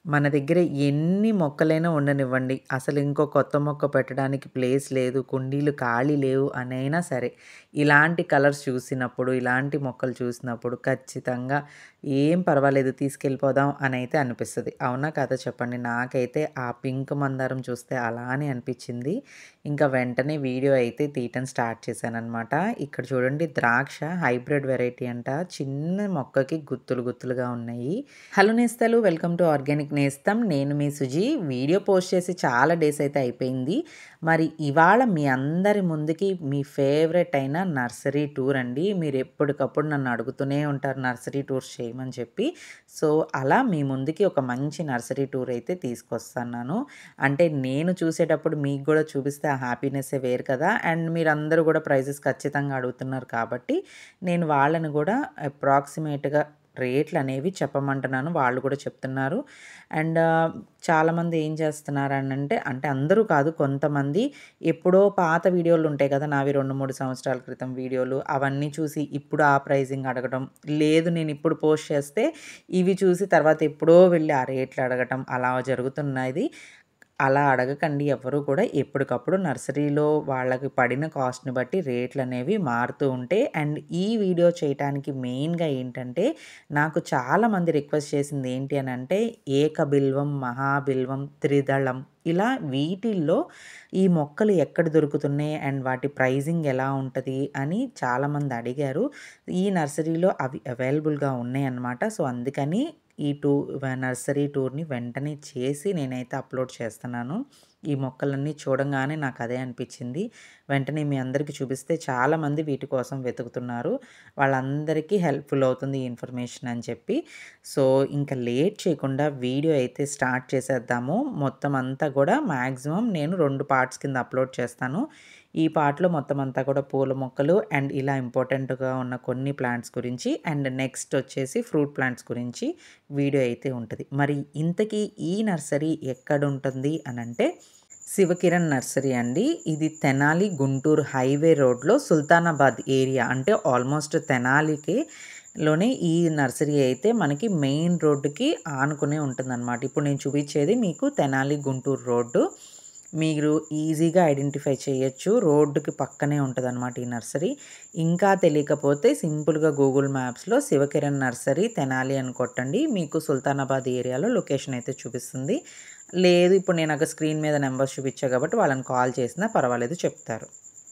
మన దగ్గర ఎన్ని మొక్కలైనా ఉండనివ్వండి. అసలు ఇంకో కొత్త మొక్క పెట్టడానికి ప్లేస్ లేదు. కుండీలు ఖాళీ లేవు అనైనా సరే, ఇలాంటి కలర్స్ చూసినప్పుడు, ఇలాంటి మొక్కలు చూసినప్పుడు ఖచ్చితంగా ఏం పర్వాలేదు తీసుకెళ్ళిపోదాం అనైతే అనిపిస్తది. అవునా కాదా చెప్పండి? నాకైతే ఆ పింక్ మందారం చూస్తే అలానే అనిపిచ్చింది. ఇంకా వెంటనే వీడియో అయితే తీయటం స్టార్ట్ చేశాననమాట. ఇక్కడ చూడండి ద్రాక్ష హైబ్రిడ్ వెరైటీ అంట. చిన్న మొక్కకి గుత్తులు గుత్తులుగా ఉన్నాయి. హలో నేస్తాలు వెల్కమ్ టు ఆర్గానిక్ నేస్తం. నేను మీ సుజి. వీడియో పోస్ట్ చేసి చాలా డేస్ అయితే అయిపోయింది. మరి ఇవాళ మీ అందరి ముందుకి మీ ఫేవరెట్ అయిన నర్సరీ టూర్ అండి. మీరు ఎప్పటికప్పుడు నన్ను అడుగుతూనే ఉంటారు నర్సరీ టూర్స్ చేయమని చెప్పి. సో, అలా మీ ముందుకి ఒక మంచి నర్సరీ టూర్ అయితే తీసుకొస్తున్నాను. అంటే నేను చూసేటప్పుడు మీకు గూడా చూపిస్తే ఆ హ్యాపీనెస్సే వేరు కదా! అండ్ మీరందరూ గూడా ప్రైజెస్ ఖచ్చితంగా అడుగుతున్నారు కాబట్టి, నేను వాళ్ళని గూడా అప్రాక్సిమేట్‌గా రేట్లనేవి చెప్పమంటున్నాను. వాళ్ళు కూడా చెప్తున్నారు. అండ్ చాలామంది ఏం చేస్తున్నారనంటే అంటే అందరూ కాదు కొంతమంది ఎప్పుడో పాత వీడియోలుంటాయి కదా! నావి 2, 3 సంవత్సరాల క్రితం వీడియోలు. అవన్నీ చూసి ఇప్పుడు ఆ ప్రైజింగ్ అడగడం. లేదు నేను ఇప్పుడు పోస్ట్ చేస్తే ఇవి చూసి తర్వాత ఎప్పుడో వెళ్లి ఆ రేట్లు అడగటం అలా జరుగుతున్నది. అలా అడగకండి ఎవ్వరు కూడా. ఎప్పటికప్పుడు నర్సరీలో వాళ్ళకి పడిన కాస్ట్‌ని బట్టి రేట్లనేవి మారుతూ ఉంటాయి. అండ్ ఈ వీడియో చేయటానికి మెయిన్‌గా ఏంటంటే, నాకు చాలామంది రిక్వెస్ట్ చేసింది ఏంటి అనంటే, ఏకబిల్వం, మహాబిల్వం, త్రిదళం ఇలా వీటిల్లో ఈ మొక్కలు ఎక్కడ దొరుకుతున్నాయి అండ్ వాటి ప్రైజింగ్ ఎలా ఉంటది అని చాలామంది అడిగారు. ఈ నర్సరీలో అవి అవైలబుల్‌గా ఉన్నాయన్నమాట. సో, అందుకని ఈ టూ నర్సరీ టూర్‌ని వెంటనే చేసి నేనైతే అప్‌లోడ్ చేస్తున్నాను. ఈ మొక్కలన్నీ చూడంగానే నాకు అదే అనిపిచ్చింది. వెంటనే మీ అందరికీ చూపిస్తే చాలామంది వీటి కోసం వెతుకుతున్నారు. వాళ్ళందరికీ హెల్ప్‌ఫుల్ అవుతుంది ఈ ఇన్ఫర్మేషన్ అని చెప్పి. సో, ఇంక లేట్ చేయకుండా వీడియో అయితే స్టార్ట్ చేసేద్దాము. మొత్తం అంతా కూడా మాక్సిమం నేను 2 పార్ట్స్ కింద అప్‌లోడ్ చేస్తాను. ఈ పార్ట్‌లో మొత్తం అంతా కూడా పూల మొక్కలు అండ్ ఇలా ఇంపార్టెంట్‌గా ఉన్న కొన్ని ప్లాంట్స్ గురించి అండ్ నెక్స్ట్ వచ్చేసి ఫ్రూట్ ప్లాంట్స్ గురించి వీడియో అయితే ఉంటది. మరి ఇంతకీ ఈ నర్సరీ ఎక్కడుంటుంది అనంటే, శివకిరణ్ నర్సరీ అండి. ఇది తెనాలి గుంటూరు హైవే రోడ్‌లో సుల్తానాబాద్ ఏరియా అంటే ఆల్మోస్ట్ తెనాలికి లోనే ఈ నర్సరీ అయితే మనకి మెయిన్ రోడ్డుకి ఆనుకునే ఉంటుందన్నమాట. ఇప్పుడు నేను చూపిచ్చేది మీకు తెనాలి గుంటూరు రోడ్డు. మీరు ఈజీగా ఐడెంటిఫై చేయొచ్చు. రోడ్డుకి పక్కనే ఉంటదన్నమాట ఈ నర్సరీ. ఇంకా తెలియకపోతే సింపుల్‌గా గూగుల్ మ్యాప్స్‌లో శివకిరణ్ నర్సరీ తెనాలి అని కొట్టండి. మీకు సుల్తానాబాద్ ఏరియాలో లొకేషన్ అయితే చూపిస్తుంది. లేదు ఇప్పుడు నేను అక్కడ స్క్రీన్ మీద నంబర్స్ చూపిచ్చా కాబట్టి వాళ్ళని కాల్ చేసినా పర్వాలేదు చెప్తారు.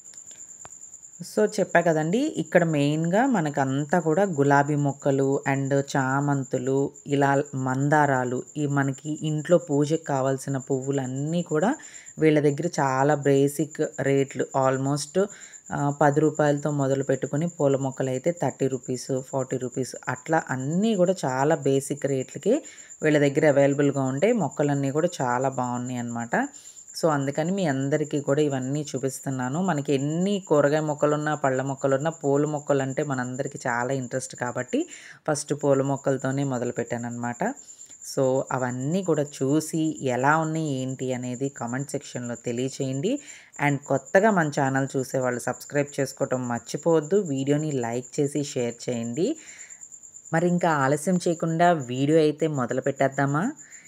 సో, చెప్పా కదండీ! ఇక్కడ మెయిన్‌గా మనకంతా కూడా గులాబీ మొక్కలు అండ్ చామంతులు, ఇలా మందారాలు ఈ మనకి ఇంట్లో పూజకి కావాల్సిన పువ్వులన్నీ కూడా వీళ్ళ దగ్గర చాలా బేసిక్ రేట్లు ఆల్మోస్ట్ ఆహ్, రూ. 10తో మొదలుపెట్టుకొని పూల మొక్కలైతే రూ. 30, రూ. 40 అట్లా అన్నీ కూడా చాలా బేసిక్ రేట్లకి వీళ్ళ దగ్గర అవైలబుల్‌గా ఉంటాయి. మొక్కలన్నీ కూడా చాలా బావున్నాయన్నమాట. సో, అందుకని మీ అందరికీ కూడా ఇవన్నీ చూపిస్తున్నాను. మనకి ఎన్ని కూరగాయ మొక్కలున్నా, పళ్ళ మొక్కలున్నా పూల మొక్కలంటే మనందరికీ చాలా ఇంట్రెస్ట్ కాబట్టి ఫస్ట్ పూల మొక్కలతోనే మొదలుపెట్టానన్నమాట. సో, అవన్నీ కూడా చూసి ఎలా ఉన్నాయి ఏంటి అనేది కామెంట్ సెక్షన్‌లో తెలియచేయండి. అండ్ కొత్తగా మన ఛానల్ చూసేవాళ్ళు సబ్స్క్రైబ్ చేసుకోవటం మర్చిపోవద్దు. వీడియోని లైక్ చేసి షేర్ చేయండి. మరి ఇంకా ఆలస్యం చేయకుండా వీడియో అయితే మొదలుపెట్టేద్దామా?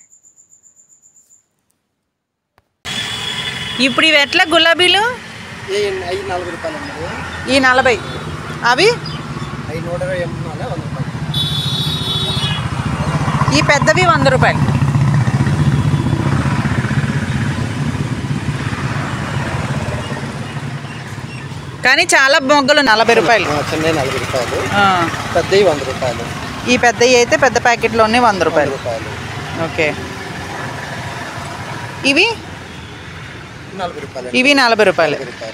ఇప్పుడు ఇవి ఎట్లా గులాబీలు? ఏ అయి నలభై రూపాయలండి ఈ 40 అవి అవి నూట ఇరవై ఎంటున్నాలే వంద రూపాయలు ఈ పెద్దవి రూ. 100 కానీ చాలా మొగ్గలు నలభై రూపాయలు ఆ, చిన్నవి నలభై రూపాయలు ఆ, పెద్దవి వంద రూపాయలు ఈ పెద్దవి అయితే పెద్ద ప్యాకెట్లోనే వంద వంద రూపాయలు రూపాయలు ఓకే ఇవి నలభై రూపాయలు ఇవి నలభై రూపాయలు నలభై రూపాయలు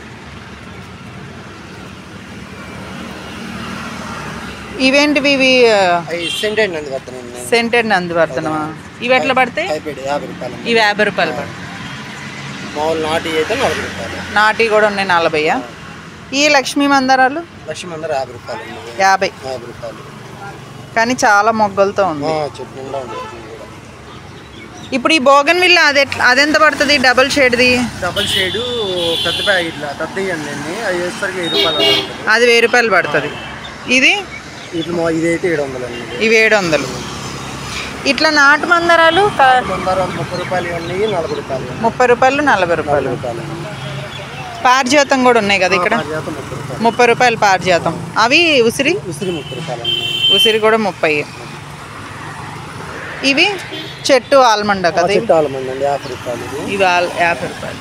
ఇవేంటివి ఇవి అవి సెంటెడ్ నంది వద్దనండి సెంటెడ్ నందివర్ధనమా ఇవి ఎట్లా పడతాయి హైబ్రిడ్ యాభై రూపాయలు ఇవి యాభై రూపాయలు పడతాయి మామూలు నాటి అయితే నలభై రూపాయలు నాటి కూడా ఉన్నాయి నలభైయా ఈ లక్ష్మీ మందారాలు లక్ష్మి అందరూ యాభై రూపాయలు అండి యాభై యాభై రూపాయలు కానీ చాలా మొగ్గలతో ఉంది ఆ, చెట్టు నిండా ఉంటుంది కూడా ఇప్పుడు ఈ బోగన్ విల్ల అది ఎట్లా అదెంత పడుతుంది డబుల్ షేడ్ది డబల్ షేడు పెద్ద ప్యాకెట్లు పెద్ద ఇవ్వండి అండి అవి వేసరికి వెయ్యి రూపాయలు అలా ఉంటుంది అది వెయ్యి రూపాయలు పడుతుంది ఇది ఇట్లా మా ఇదైతే ఏడు వందలు అండి ఇవి ఏడు వందలు ఇట్లా నాటు మందారాలు క- మందారాలు ముప్పై రూపాయలు ఉన్నాయి నలభై రూపాయలు ఉన్నాయి. ముప్పై రూపాయలు నలభై రూపాయలు రూపాయలు పారిజాతం కూడా ఉన్నాయి కదా ఇక్కడ పారిజాతం ముప్పై రూపాయలు ముప్పై రూపాయలు పారిజాతం అవి ఉసిరి ఉసిరి ముప్పై రూపాయలు ఉన్నాయి ఉసిరి కూడా ముప్పై ఇవి చెట్టు ఆల్మండ కదా ఇవి? చెట్టు ఆలమండి అండి యాభై రూపాయలు ఇది. ఇవి ఆల్ యాభై రూపాయలు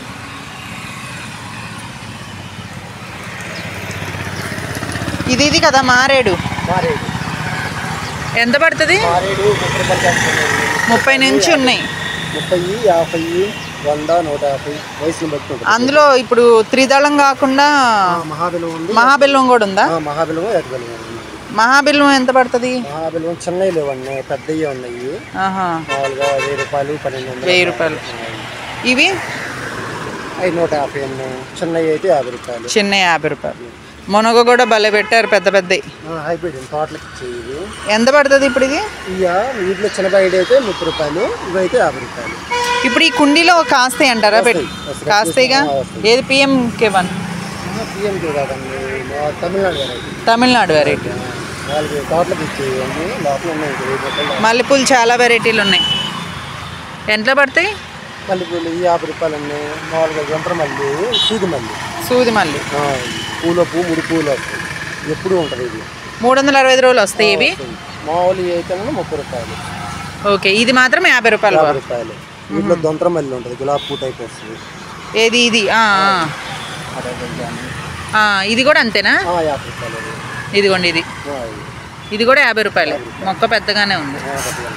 ఇది ఇది కదా మారేడు మారేడు ఎంత పడుతుంది మారేడు ముప్పై రూపాయలు చేస్తున్నాయండి ముప్పై నుంచి ఉన్నాయి ముప్పై యాభై వంద నూట యాభై వయసుని బట్టి ఉంటుంది అందులో ఇప్పుడు త్రిదళం కాకుండా ఆ, మహాబెలం ఉంది మహాబెల్లం కూడా ఉందా ఆ, మహాబెలం ఎర్రబెలం ఉంది మహాబెల్లం ఎంత పడుతుంది మహాబెలం చిన్నవి లేవండి పెద్దవి ఉన్నాయి ఆహా మామూలుగా వెయ్యి రూపాయలు పన్నెండు వందలు వెయ్యి రూపాయలు ఇవి అవి నూట యాభై ఉన్నాయి చిన్నవి అయితే యాభై రూపాయలు చిన్న యాభై రూపాయలు మునగ కూడా భలే పెట్టారు పెద్ద పెద్దవి ఆ, హైబ్రిడ్ తోటలకి ఇచ్చేవి ఎంత పడుతుంది ఇప్పుడు ఇది ఇక వీటిలో చిన్న బయట అయితే ముప్పై రూపాయలు ఇవి అయితే యాభై రూపాయలు ఇప్పుడు ఈ కుండీలో కాస్తాయి అంటారా పెట్ వస్తాయి. కాస్తాయిగా ఆ, వస్తాయి. ఏది పిఎంకే వన్ పిఎంకి కాదండి మా తమిళనాడు వెరైటీ తమిళనాడు వెరైటీ వాళ్ళకి తోటలకు ఇచ్చేవి అన్నీ లోపల ఉన్నాయి ఇంక వెయ్యి రూపాయలు మల్లెపూలు చాలా వెరైటీలు ఉన్నాయి ఎంత పడతాయి మళ్ళీ పూలు ఈ యాభై రూపాయలు ఉన్నాయి మామూలుగా జంపర మల్లి సూది మల్లి సూది మల్లి ఆ, పూల పువ్వు ముడి పూలు వస్తాయి ఎప్పుడు ఉంటుంది ఇది మూడు వందల అరవై ఐదు రోజులు వస్తాయి ఇవి మామూలు అయితే ముప్పై రూపాయలు ఓకే ఇది మాత్రం యాభై రూపాయలు యాభై రూపాయలు వీటిలో దొంతర మల్లి ఉంటుంది గులాబీ పూ టైప్ వస్తుంది ఏది ఇది ఆ, ఆ. అదే కానీ ఆ, ఇది కూడా అంతేనా ఆ, యాభై రూపాయలు అది. ఇదిగోండి ఇది ఆ, ఇది. ఇది కూడా యాభై రూపాయలే మొక్క పెద్దగానే ఉంది ఆ, కొద్దిగా.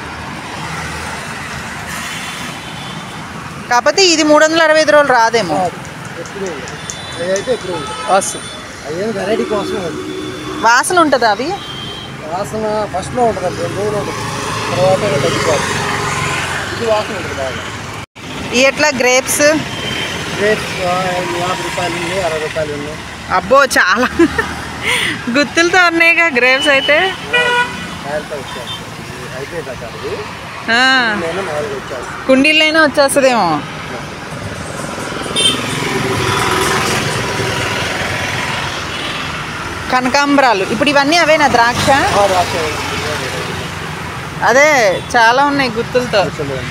కాకపోతే ఇది మూడు వందల అరవై ఐదు రోజులు రాదేమో ఆ, ఎప్పుడు ఉండదు అవి అయితే ఎప్పుడు ఉండదు వస్తుంది అదేం వెరైటీ కోసం అది వాసన ఉంటుందా అవి వాసన ఫస్ట్లో ఉంటుంది అది రెండు రోజులు ఉంటుంది తర్వాత అది తగ్గిపోతుంది ఇది వాసన ఉంటుంది బాగా ఈ ఎట్లా గ్రేప్స్ రేట్ యాభై రూపాయలు ఉన్నాయి అరవై రూపాయలు ఉన్నాయి అబ్బో చాలా గుత్తులతో ఉన్నాయిగా గ్రేప్స్ అయితే కాయలతో వచ్చేస్తాయి అయిపోయింది అక్కడ అది ఆ, నేను మామూలుగా వచ్చేస్తాను కుండీలైనా వచ్చేస్తుందేమో కనకాంబరాలు ఇప్పుడు ఇవన్నీ అవేనా ద్రాక్ష అదే చాలా ఉన్నాయి గుత్తులతో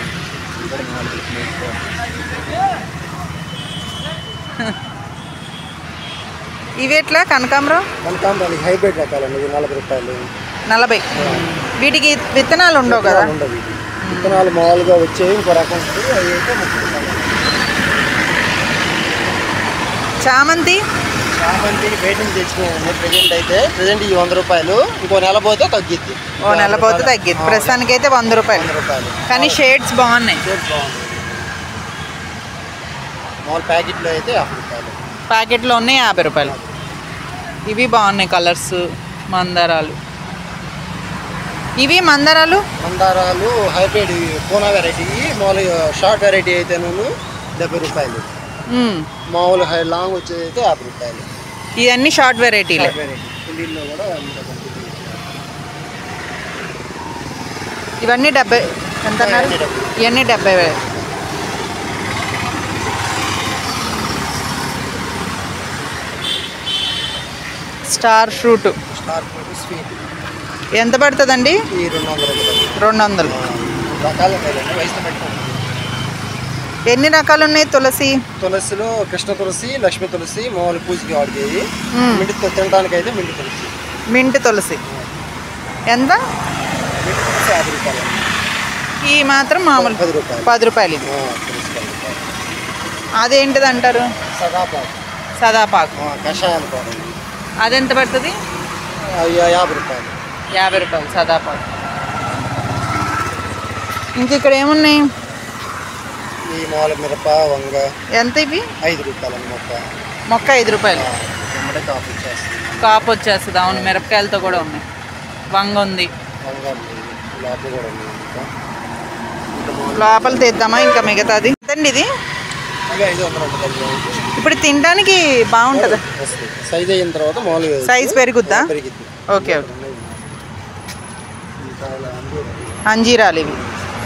ఇవి ఎట్లా కనకాంబరం కనకాంబరాలు హైబ్రిడ్ రకాలండి ఇవి నలభై రూపాయలు నలభై వీటికి విత్తనాలు ఉండవు కదా ఉండవు ఇవి విత్తనాలు మామూలుగా వచ్చేవి ఇంకో రకం ఉంటుంది అవి అయితే ముప్పై రూపాయలు చామంతి చామంతి బయట నుంచి తెచ్చుకున్నాను ప్రజెంట్ అయితే ప్రజెంట్ ఈ వంద రూపాయలు ఇంకో నెల పోతే తగ్గిద్ది ఓ నెల పోతే తగ్గింది ప్రస్తుతానికి అయితే వంద రూపాయలు వంద రూపాయలు కానీ షేడ్స్ బాగున్నాయి షేప్ బాగుంది మామూలు ప్యాకెట్లో అయితే యాభై రూపాయలు ప్యాకెట్లో ఉన్నాయి యాభై రూపాయలు ఇవి బాగున్నాయి కలర్స్ మందారాలు ఇవి మందారాలు మందారాలు హైబ్రిడ్ పూనా వెరైటీ మామూలుగా షార్ట్ వెరైటీ అయితేనూ డెబ్బై రూపాయలు మ్మ్. మామూలు హై లాంగ్ వచ్చేది అయితే యాభై రూపాయలు ఇవన్నీ షార్ట్ వెరైటీలే వెరైటీ కుండీల్లో కూడా అంత కంపెనీ. ఇవన్నీ డెబ్బై ఎంత అన్నారు ఇవన్నీ డెబ్బై. ఇవన్నీ డెబ్బై వేలు star fruit star fruit sweet ఎంత పడుతుందండి ఈ రెండు వందల రూపాయలు రెండు వందలు రకాలు ఉంటాయండి వయసు పెట్టుకుంటాం ఎన్ని రకాలు ఉన్నాయి తులసి తులసిలో కృష్ణ తులసి లక్ష్మీ తులసి మామూలు పూజకి వాడికేవి మ్మ్. మింటి తినడానికి అయితే మింటి తులసి మింట్ తులసి ఎంత మింటి తులసి యాభై రూపాయలు ఈ మాత్రం మామూలు పది రూపాయలు పది రూపాయలు ఇది ఆ, తులసి పది రూపాయలు అదేంటిది అంటారు సదాపాకు సదాపాకు ఆ, కషాయాలు కూడా అదెంత పడుతుంది అవి యాభై రూపాయలు యాభై రూపాయలు సదాపాకు ఇంక ఇక్కడ ఏమున్నాయి ఈ మామూలు మిరప వంగ ఎంత ఇవి ఐదు రూపాయలు అన్నమాట మొక్క ఐదు రూపాయలు వెంబడే కాఫీ చేస్తుంది కాపు వచ్చేస్తుంది అవును మిరపకాయలతో కూడా ఉన్నాయి వంగ ఉంది వంగ ఉంది లోపల కూడా ఉంది ఇంకా ఇంకా మామూలు లోపల తెద్దామా ఇంకా మిగతాది ఎంతండి ఇది ఇవి ఐదు వందలు ఉంటుంది ఇప్పుడు తినడానికి బాగుంటుందా వస్తుంది సైజ్ అయిన తర్వాత మామూలుగా సైజ్ పెరుగుద్దా పెరిగిద్ది ఓకే ఓకే ఇంకా ఇలా అంగూరు. అంజీరాలు ఇవి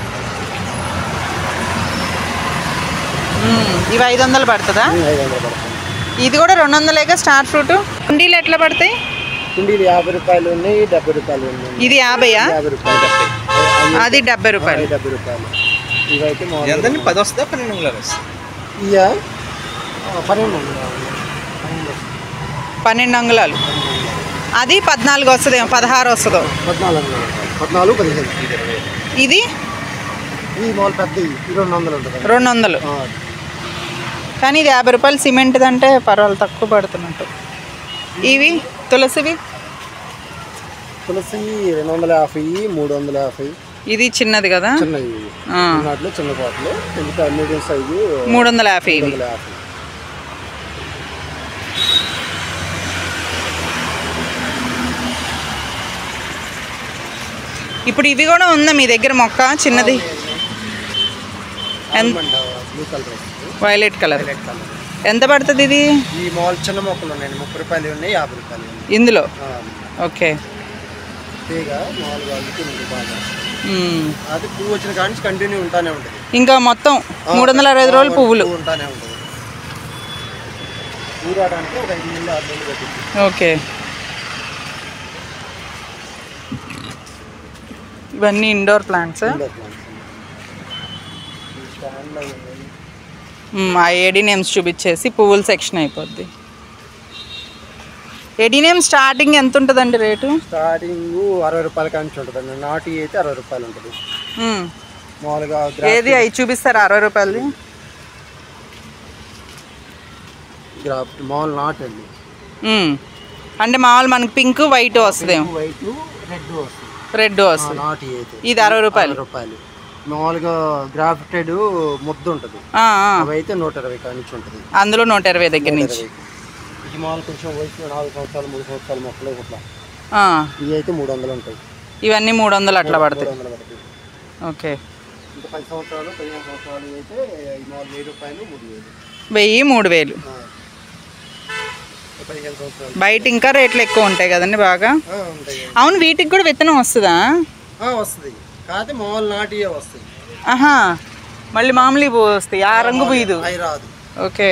మ్మ్. ఇవి ఐదు వందలు పడుతుందా ఉమ్, ఐదు వందలు పడుతుంది ఇది కూడా రెండు వందలేక స్టార్ ఫ్రూట్ కుండీలు ఎట్లా పడతాయి కుండీలు యాభై రూపాయలు ఉన్నాయి డెబ్బై రూపాయలు ఉన్నాయి ఇది యాభైయా యాభై రూపాయలు అది డెబ్బై రూపాయలు డెబ్బై రూపాయలు ఇవైతే మామూలుగా ఎంతండి పది వస్తుందా పన్నెండు వందలు వస్తుంది ఇయ్యా ఆ, పన్నెండు వందలు పన్నెండు వస్తుంది. పన్నెండు అంగుళాలు అది పద్నాలుగు వస్తుందేమో పదహారు వస్తుందో పద్నాలుగు వందలు పద్నాలుగు పదిహేను ఇది ఈ మామూలు పెద్ద ఈ రెండు వందలు ఉంటుంది రెండు వందలు ఆ, కానీ ఇది యాభై రూపాయలు సిమెంట్ అంటే పర్వాలేదు తక్కువ పడుతున్నట్టు ఇవి తులసివి తులసి రెండు వందల యాభై మూడు వందల యాభై ఇది చిన్నది కదా చిన్నవి ఆ, చిన్నట్లు చిన్న పాటలు ఇంకా మీడియం సైజు మూడు వందల యాభై మూడు ఇవి వందల యాభై ఇప్పుడు ఇవి కూడా ఉందా మీ దగ్గర మొక్క చిన్నది ఎంత బ్లూ కలర్ వస్తుంది వైలెట్ కలర్ రెడ్ కలర్ ఎంత పడుతుంది ఇది ఈ మాల్ చిన్న మొక్కలు ఉన్నాయి ముప్పై రూపాయలు ఉన్నాయి యాభై రూపాయలు ఉన్నాయి ఇందులో ఆ, ఓకే తీగ మామూలుగా అల్లుతూ ఉంటుంది బాగా మ్మ్. అది పువ్వు వచ్చిన కాడి నుంచి కంటిన్యూ ఉంటానే ఉంటుంది ఇంకా మొత్తం మూడు వందల అరవై ఐదు రోజులు పువ్వులు పువ్వు ఉంటానే ఉంటుంది ఊరాడానికి ఒక ఐదు నెలలు ఆరు నెలలు పట్టింది ఓకే ఇవన్నీ ఇండోర్ ప్లాంట్స్ ఇండోర్ ప్లాంట్స్ ఈ స్టాండ్లో ఉన్నాయి ఆ ఏడీ నేమ్స్ చూపించేసి పువ్వుల సెక్షన్ అయిపోద్ది ఏడీ నేమ్ స్టార్టింగ్ ఎంత ఉంటుందండి రేటు స్టార్టింగ్ అరవై రూపాయల కాడి నుంచి ఉంటుందండి నాటి అయితే అరవై రూపాయలు ఉంటుంది మ్మ్. మామూలుగా గ్రా ఏది అవి చూపిస్తారా అరవై రూపాయలది గ్రాఫ్ట్ మామూలు నాటు అండి మ్మ్. అంటే మామూలు మనకి పింక్ వైట్ వస్తుందేమో వైట్ రెడ్ వస్తుంది రెడ్ ఆ, వస్తుంది నాటి అయితే ఇది అరవై రూపాయలు అరవై రూపాయలు మామూలుగా గ్రాఫ్టెడ్ ముద్ద ఉంటుంది ఆ, ఆ. అవి అయితే నూట ఇరవై కాడి నుంచి ఉంటుంది అందులో నూట ఇరవై దగ్గర నుంచి ఇరవైకి. ఇది మామూలు కొంచెం వయసు నాలుగు సంవత్సరాలు మూడు సంవత్సరాలు మొక్కలు ఇట్లా ఆ. ఇవి అయితే మూడు వందలు ఉంటాయి ఇవన్నీ మూడు వందలు అట్లా మూడు పడతాయి వందలు పడుతుంది ఓకే ఇంకా పది సంవత్సరాలు పదిహేను సంవత్సరాలు అయితే ఈ మామూలు వెయ్యి రూపాయలు మూడు వేలు వెయ్యి మూడు వేలు ఆ. పదిహేను సంవత్సరాలు బయట ఇంకా రేట్లు ఎక్కువ ఉంటాయి కదండి బాగా ఆ, ఉంటాయి అవును వీటికి కూడా విత్తనం వస్తుందా ఆ, వస్తుంది కాకపోతే మామూలు నాటియే వస్తాయి ఆహా మళ్ళీ మామూలు పువ్వు వస్తాయి ఆ రంగు పుయ్యదు అవి రాదు ఓకే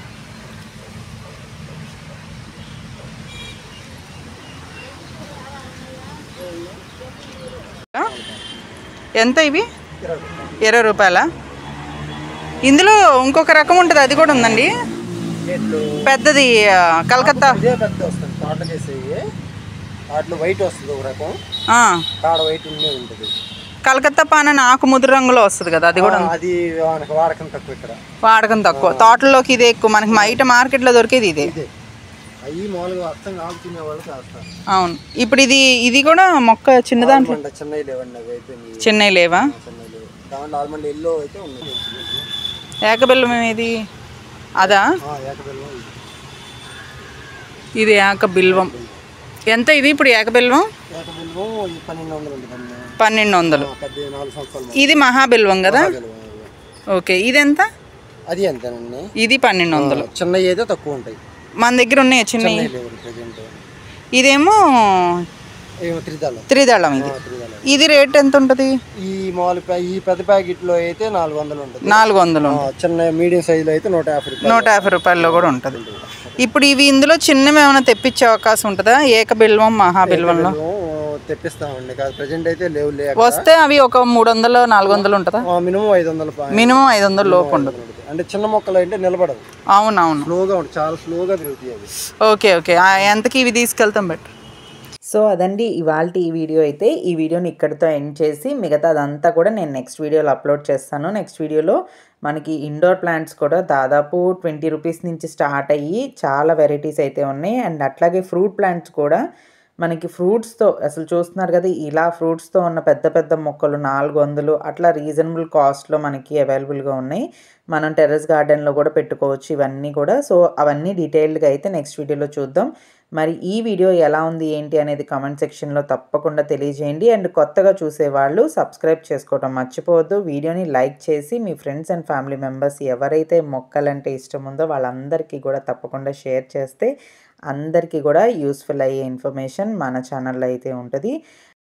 ఆ? ఎంత ఇవి ఇరవై రూపాయలు. ఇరవై రూపాయల ఇందులో ఇంకొక రకం ఉంటుంది అది కూడా ఉందండి ఎట్లు పెద్దది ఆ, కలకత్తా ఇదే పెద్ద వస్తుంది తోటలు వేసేవి వాటిలో వైట్ వస్తుంది ఒక రకం ఆ, కాడ వైట్ ఉండే ఉంటుంది కలకత్తా పాన్ అని ఆకు ముదురు రంగులో వస్తుంది కదా అది కూడా ఆ, అది మనకు వాడకం తక్కువ ఇక్కడ వాడకం తక్కువ తోటల్లోకి ఇదే ఎక్కువ మనకి బయట మార్కెట్లో దొరికేది ఇదే ఇదే అవి మామూలుగా అర్థం ఆకు తినే వాళ్ళు చేస్తారు అవును ఇప్పుడు ఇది ఇది కూడా మొక్క చిన్నదాంట్లో ఆల్మండ్ చిన్నవి లేవండి అవి అయిపోయినాయి చిన్నవి లేవా చిన్నవి లేవు దాంట్లో ఆల్మండ్ ఎల్లో అయితే ఉన్నాయి ఏకబెల్లం ఏది అదా ఆ, ఏకబెల్లం ఇది. ఇది ఏక బిల్వం ఎంత ఇది ఇప్పుడు ఏకబిల్వం ఏకబెల్లం ఈ పన్నెండు వందలు ఉంటుందండి పన్నెండు వందలు ఆ, పెద్ద నాలుగు సంవత్సరాలు ఇది మహాబిల్వం కదా ఏకబెల్లం. ఓకే ఇది ఎంత అది ఎంతేనండి ఇది పన్నెండు వందలు చిన్నవి అయితే తక్కువ ఉంటాయి మన దగ్గర ఉన్నాయి చిన్నవి చిన్నవి లేవు ప్రజెంట్ ఇదేమో ఏమో త్రిదళం త్రిదళం ఇది త్రిదళం ఇది రేట్ ఎంత ఉంటుంది ఈ మామూలు ప్యా- ఈ పెద్ద ప్యాకెట్లో అయితే నాలుగు వందలు ఉంటుంది నాలుగు వందలు ఆ, చిన్న మీడియం సైజులో అయితే నూట యాభై రూపాయలు నూట యాభై రూపాయల్లో కూడా ఉంటుంది ఇప్పుడు ఇవి ఇందులో చిన్నవి ఏమైనా తెప్పించే అవకాశం ఉంటుందా ఏకబిల్వం మహాబిల్వంలో మేము తెప్పిస్తామండి కాదు ప్రజెంట్ అయితే లేవు లే వస్తే అవి ఒక మూడు వందలు నాలుగు వందలు ఉంటుందా మినిమం ఐదు వందల పా- మినిమం ఐదు వందల లోపు ఉండదు ఉంటుంది. అంటే చిన్న మొక్కలు అంటే నిలబడవు అవునవును స్లోగా ఉంటుంది చాలా స్లోగా పెరుగుతాయి అవి ఓకే ఓకే ఆ, ఎంతకి ఇవి తీసుకెళ్తాం బెటర్ సో అదండి ఇవాళ ఈ వీడియో అయితే ఈ వీడియోని ఇక్కడితో ఎండ్ చేసి మిగతా అదంతా కూడా నేను నెక్స్ట్ వీడియోలో అప్లోడ్ చేస్తాను నెక్స్ట్ వీడియోలో మనకి ఇండోర్ ప్లాంట్స్ కూడా దాదాపు ట్వంటీ రూపీస్ నుంచి స్టార్ట్ అయ్యి చాలా వెరైటీస్ అయితే ఉన్నాయి అండ్ అట్లాగే ఫ్రూట్ ప్లాంట్స్ కూడా మనకి ఫ్రూట్స్తో అసలు చూస్తున్నారు కదా ఇలా ఫ్రూట్స్తో ఉన్న పెద్ద పెద్ద మొక్కలు నాలుగు వందలు అట్లా రీజనబుల్ కాస్ట్లో మనకి అవైలబుల్గా ఉన్నాయి మనం టెర్రస్ గార్డెన్లో కూడా పెట్టుకోవచ్చు ఇవన్నీ కూడా సో అవన్నీ డీటెయిల్డ్గా అయితే నెక్స్ట్ వీడియోలో చూద్దాం మరి ఈ వీడియో ఎలా ఉంది ఏంటి అనేది కామెంట్ సెక్షన్లో తప్పకుండా తెలియజేయండి అండ్ కొత్తగా చూసేవాళ్ళు సబ్స్క్రైబ్ చేసుకోవడం మర్చిపోవద్దు వీడియోని లైక్ చేసి మీ ఫ్రెండ్స్ అండ్ ఫ్యామిలీ మెంబర్స్ ఎవరైతే మొక్కలంటే ఇష్టం ఉందో వాళ్ళందరికీ కూడా తప్పకుండా షేర్ చేస్తే అందరికీ కూడా యూస్ఫుల్ అయ్యే ఇన్ఫర్మేషన్ మన ఛానల్లో అయితే ఉంటుంది